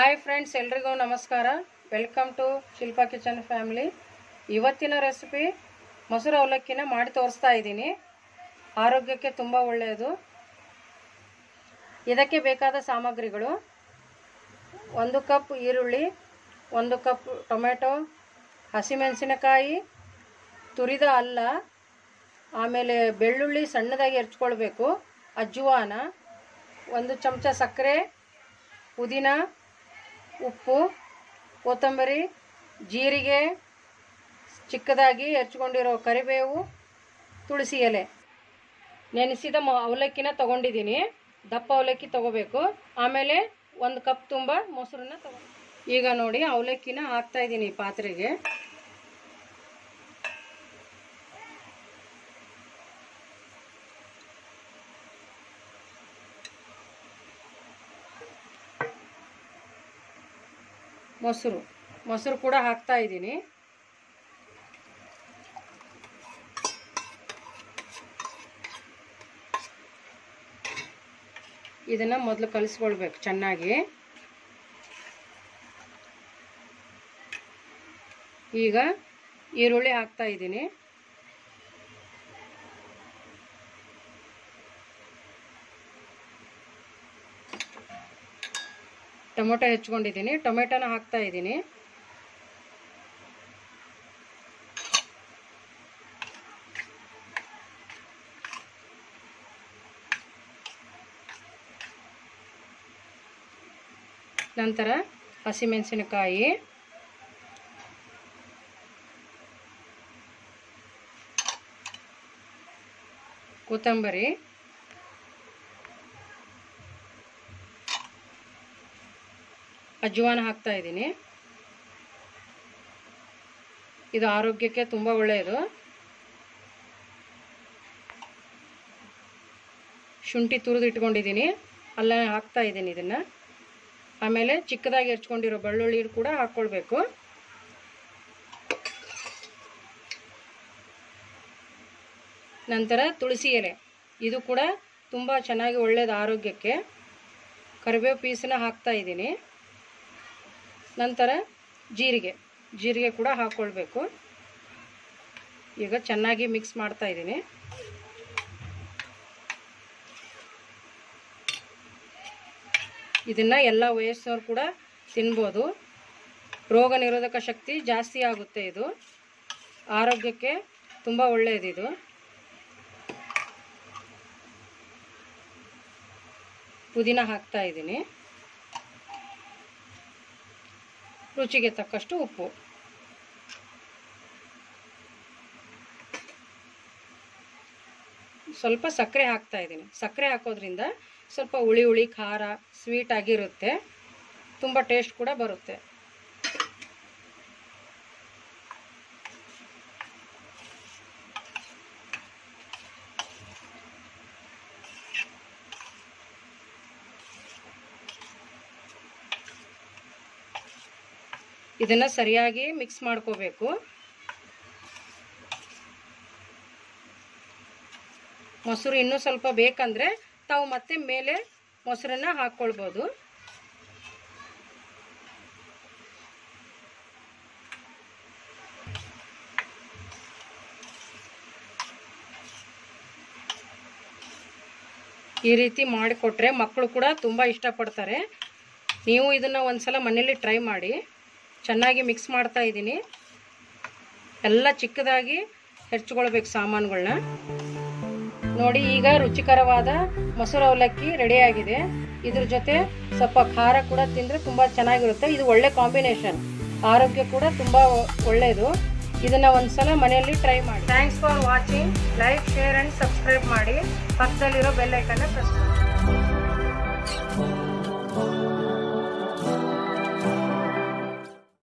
hi friends ಎಲ್ರಿಗೂ ನಮಸ್ಕಾರ welcome to Shilpa kitchen family ಇವತ್ತಿನ ರೆಸಿಪಿ ಮೊಸರು ಅವಲಕ್ಕಿನ ಮಾಡಿ ತೋರಿಸ್ತಾ ಇದ್ದೀನಿ ಆರೋಗ್ಯಕ್ಕೆ ತುಂಬ ಒಳ್ಳೆಯದು ಇದಕ್ಕೆ ಬೇಕಾದ ಸಾಮಗ್ರಿಗಳು ಒಂದು ಕಪ್ ಈರುಳ್ಳಿ ಒಂದು ಕಪ್ ಟೊಮೆಟೊ ಹಸಿಮೆಣಸಿನಕಾಯಿ ತುರಿದ ಅಲ್ಲ ಆಮೇಲೆ ಬೆಳ್ಳುಳ್ಳಿ ಸಣ್ಣದಾಗಿ ಹೆರ್ಚ್ಕೊಳ್ಬೇಕು ಅಜ್ವಾನ ಒಂದು ಚಮಚ ಸಕ್ಕರೆ ಪುದೀನ ಉಪ್ಪು ಕೊತ್ತಂಬರಿ ಜೀರಿಗೆ ಚಿಕ್ಕದಾಗಿ ಹೆರ್ಚ್ಕೊಂಡಿರೋ ಕರಿಬೇವು ತುಳಸಿ ಎಲೆ ನೆನೆಸಿದ ಮ ಅವಲಕ್ಕಿನ ತೊಗೊಂಡಿದ್ದೀನಿ ದಪ್ಪ ಅವಲಕ್ಕಿ ತೊಗೋಬೇಕು ಆಮೇಲೆ ಒಂದು ಕಪ್ ತುಂಬ ಮೊಸರನ್ನ ತಗೋ ಈಗ ನೋಡಿ ಅವಲಕ್ಕಿನ ಹಾಕ್ತಾ ಇದ್ದೀನಿ ಪಾತ್ರೆಗೆ ಮೊಸರು ಮೊಸರು ಕೂಡ ಹಾಕ್ತಾ ಇದ್ದೀನಿ ಇದನ್ನು ಮೊದಲು ಕಲಿಸ್ಕೊಳ್ಬೇಕು ಚೆನ್ನಾಗಿ ಈಗ ಈರುಳ್ಳಿ ಹಾಕ್ತಾ ಇದ್ದೀನಿ ಟೊಮೊಟೊ ಹೆಚ್ಕೊಂಡಿದ್ದೀನಿ ಟೊಮೆಟೊನ ಹಾಕ್ತಾ ಇದ್ದೀನಿ ನಂತರ ಹಸಿಮೆಣಸಿನಕಾಯಿ ಕೊತ್ತಂಬರಿ ಅಜ್ವಾನ ಹಾಕ್ತಾ ಇದ್ದೀನಿ ಇದು ಆರೋಗ್ಯಕ್ಕೆ ತುಂಬ ಒಳ್ಳೆಯದು ಶುಂಠಿ ತುರಿದು ಇಟ್ಕೊಂಡಿದ್ದೀನಿ ಅಲ್ಲ ಹಾಕ್ತಾ ಇದ್ದೀನಿ ಇದನ್ನು ಆಮೇಲೆ ಚಿಕ್ಕದಾಗಿ ಹೆರ್ಚ್ಕೊಂಡಿರೋ ಬೆಳ್ಳುಳ್ಳಿ ಕೂಡ ಹಾಕ್ಕೊಳ್ಬೇಕು ನಂತರ ತುಳಸಿ ಎಲೆ ಇದು ಕೂಡ ತುಂಬ ಚೆನ್ನಾಗಿ ಒಳ್ಳೆಯದು ಆರೋಗ್ಯಕ್ಕೆ ಕರಿಬೇವು ಪೀಸನ್ನ ಹಾಕ್ತಾ ಇದ್ದೀನಿ ನಂತರ ಜೀರಿಗೆ ಜೀರಿಗೆ ಕೂಡ ಹಾಕ್ಕೊಳ್ಬೇಕು ಈಗ ಚೆನ್ನಾಗಿ ಮಿಕ್ಸ್ ಮಾಡ್ತಾ ಇದ್ದೀನಿ ಇದನ್ನು ಎಲ್ಲ ವಯಸ್ಸಿನವ್ರು ಕೂಡ ತಿನ್ಬೋದು ರೋಗ ನಿರೋಧಕ ಶಕ್ತಿ ಜಾಸ್ತಿ ಆಗುತ್ತೆ ಇದು ಆರೋಗ್ಯಕ್ಕೆ ತುಂಬ ಒಳ್ಳೆಯದು ಇದು ಪುದೀನ ಹಾಕ್ತಾ ಇದ್ದೀನಿ ರುಚಿಗೆ ತಕ್ಕಷ್ಟು ಉಪ್ಪು ಸ್ವಲ್ಪ ಸಕ್ಕರೆ ಹಾಕ್ತಾ ಇದ್ದೀನಿ ಸಕ್ಕರೆ ಹಾಕೋದ್ರಿಂದ ಸ್ವಲ್ಪ ಹುಳಿ ಹುಳಿ ಖಾರ ಸ್ವೀಟ್ ಆಗಿರುತ್ತೆ ತುಂಬ ಟೇಸ್ಟ್ ಕೂಡ ಬರುತ್ತೆ ಇದನ್ನು ಸರಿಯಾಗಿ ಮಿಕ್ಸ್ ಮಾಡ್ಕೋಬೇಕು ಮೊಸರು ಇನ್ನೂ ಸ್ವಲ್ಪ ಬೇಕಂದರೆ ತಾವು ಮತ್ತೆ ಮೇಲೆ ಮೊಸರನ್ನ ಹಾಕ್ಕೊಳ್ಬೋದು ಈ ರೀತಿ ಮಾಡಿಕೊಟ್ರೆ ಮಕ್ಕಳು ಕೂಡ ತುಂಬ ಇಷ್ಟಪಡ್ತಾರೆ ನೀವು ಇದನ್ನು ಒಂದ್ಸಲ ಮನೇಲಿ ಟ್ರೈ ಮಾಡಿ ಚೆನ್ನಾಗಿ ಮಿಕ್ಸ್ ಮಾಡ್ತಾ ಇದ್ದೀನಿ ಎಲ್ಲ ಚಿಕ್ಕದಾಗಿ ಹೆರ್ಚ್ಕೊಳ್ಬೇಕು ಸಾಮಾನುಗಳನ್ನ ನೋಡಿ ಈಗ ರುಚಿಕರವಾದ ಮೊಸರು ಅವಲಕ್ಕಿ ರೆಡಿಯಾಗಿದೆ ಇದ್ರ ಜೊತೆ ಸ್ವಲ್ಪ ಖಾರ ಕೂಡ ತಿಂದರೆ ತುಂಬ ಚೆನ್ನಾಗಿರುತ್ತೆ ಇದು ಒಳ್ಳೆ ಕಾಂಬಿನೇಷನ್ ಆರೋಗ್ಯ ಕೂಡ ತುಂಬ ಒಳ್ಳೆಯದು ಇದನ್ನ ಒಂದ್ಸಲ ಮನೆಯಲ್ಲಿ ಟ್ರೈ ಮಾಡಿ thanks for watching like share and subscribe ಮಾಡಿ ಪಕ್ಕದಲ್ಲಿರೋ ಬೆಲ್ ಐಕನ್ನ ಪ್ರೆಸ್ ಮಾಡಿ